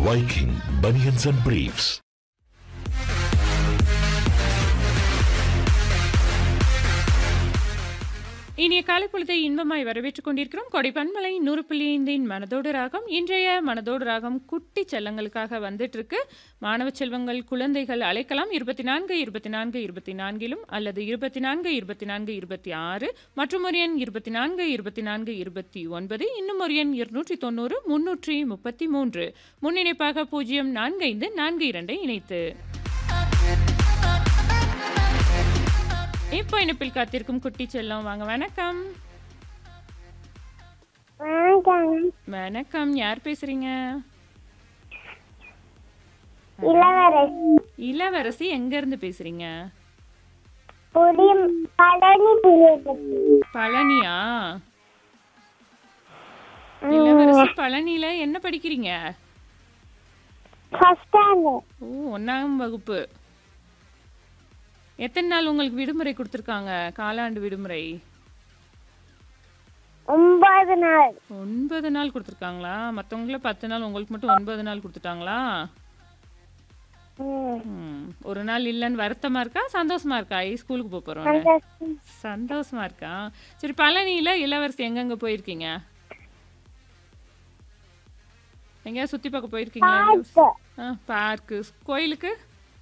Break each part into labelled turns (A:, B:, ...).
A: Viking Bunions and Briefs.
B: இனிய காலை பொழுதை இன்பமாய் வரவேற்றுக் கொண்டிருக்கிறோம் கொடைப்பன்மலை நூறு புள்ளி ஐந்தின் மனதோடு ராகம் இன்றைய மனதோடு ராகம் குட்டி செல்லங்களுக்காக வந்துட்டு இருக்கு மாணவ செல்வங்கள் குழந்தைகள் அழைக்கலாம் இருபத்தி நான்கு இருபத்தி நான்கு இருபத்தி நான்கிலும் அல்லது இருபத்தி நான்கு இருபத்தி நான்கு இருபத்தி ஆறு மற்றும் ஒரு எண் இருபத்தி நான்கு இருபத்தி நான்கு இருபத்தி ஒன்பது இன்னும் ஒரு எண் இருநூற்றி தொண்ணூறு முன்னூற்றி முப்பத்தி மூன்று முன்னிணைப்பாக பூஜ்ஜியம் நான்கு ஐந்து நான்கு இரண்டை இணைத்து இப்போ இணைப்பில் காத்திருக்கும் குட்டி செல்லம் வாங்க வணக்கம்
C: வணக்கம்
B: வணக்கம் யார் பேசுறீங்க
C: இளவரசி
B: இளவரசி எங்க இருந்து பேசுறீங்க
C: புதிய பழனி புதிய
B: பழனியா இளவரசி பழனியில என்ன படிக்கிறீங்க
C: ஃபர்ஸ்ட் ஸ்டாண்டர்ட்
B: ஓ ஒன்னாம் வகுப்பு எத்தனை நாள் உங்களுக்கு விடுமுறை கொடுத்துருக்காங்க காலாண்டு விடுமுறை
C: ஒன்பது நாள்
B: ஒன்பது நாள் கொடுத்துருக்காங்களா மற்றவங்கள பத்து நாள் உங்களுக்கு மட்டும் ஒன்பது நாள் கொடுத்துட்டாங்களா
C: ம்,
B: ம், ஒரு நாள் இல்லைன்னு வருத்தமா இருக்கா சந்தோஷமா இருக்கா ஐ ஸ்கூலுக்கு போக போறோம்
C: சந்தோஷம்.
B: சந்தோஷமா இருக்கா சரி பழனியில இளவரசி எங்கெங்க போயிருக்கீங்க எங்கேயா சுத்தி பார்க்க போயிருக்கீங்களா
C: பார்க்கு.
B: ஆ, பார்க்கு கோயிலுக்கு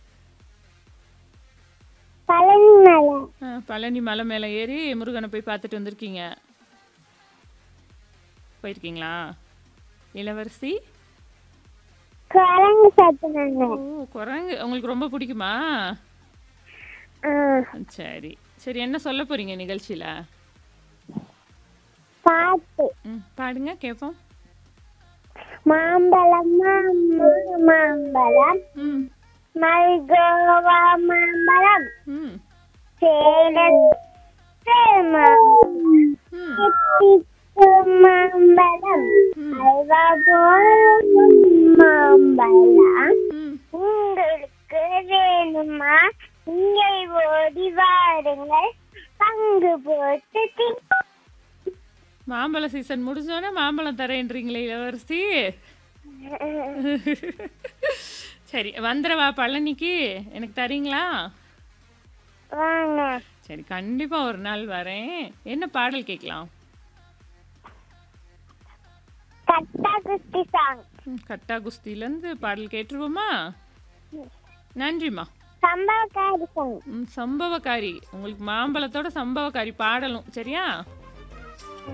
C: பழனி மலை
B: ஆ, பழனி மலை மேலே ஏறி முருகனை போய் பார்த்துட்டு வந்திருக்கீங்க போயிருக்கீங்களா இளவரசி
C: குரங்கு சத்துனாங்க
B: ஓ குரங்கு உங்களுக்கு ரொம்ப பிடிக்குமா சரி சரி என்ன சொல்ல போறீங்க நிகழ்ச்சியில
C: பாட்டு
B: ம் பாடுங்க கேட்போம்
C: மாம்பழம் மாம்பழம் மாம்பழம்
B: ம்
C: மல்கோவா மாம்பழம்
B: ம்
C: சேலம் மாம்பழம்
B: ம்
C: சித்திப்பு மாம்பழம் அல்வா போலும் மாம்பழம்
B: ம்
C: உங்களுக்கு வேணுமா இங்கே ஓடி வாருங்கள் பங்கு போட்டு திங்க
B: மாம்பழ சீசன் முடிஞ்சோடனே மாம்பழம் தரேன்றீங்களே இளவரசி சரி வந்துடவா பழனிக்கு எனக்கு தரீங்களா
C: வாங்க
B: சரி கண்டிப்பா ஒரு நாள் வரேன் என்ன பாடல் கேட்கலாம்
C: கட்டா குஸ்தி சாங்
B: ம், கட்டா குஸ்தியிலேருந்து பாடல் கேட்டுருவோமா நன்றிம்மா
C: சம்பவக்காரி சாங்
B: ம், சம்பவக்காரி உங்களுக்கு மாம்பழத்தோட சம்பவக்காரி பாடலும் சரியா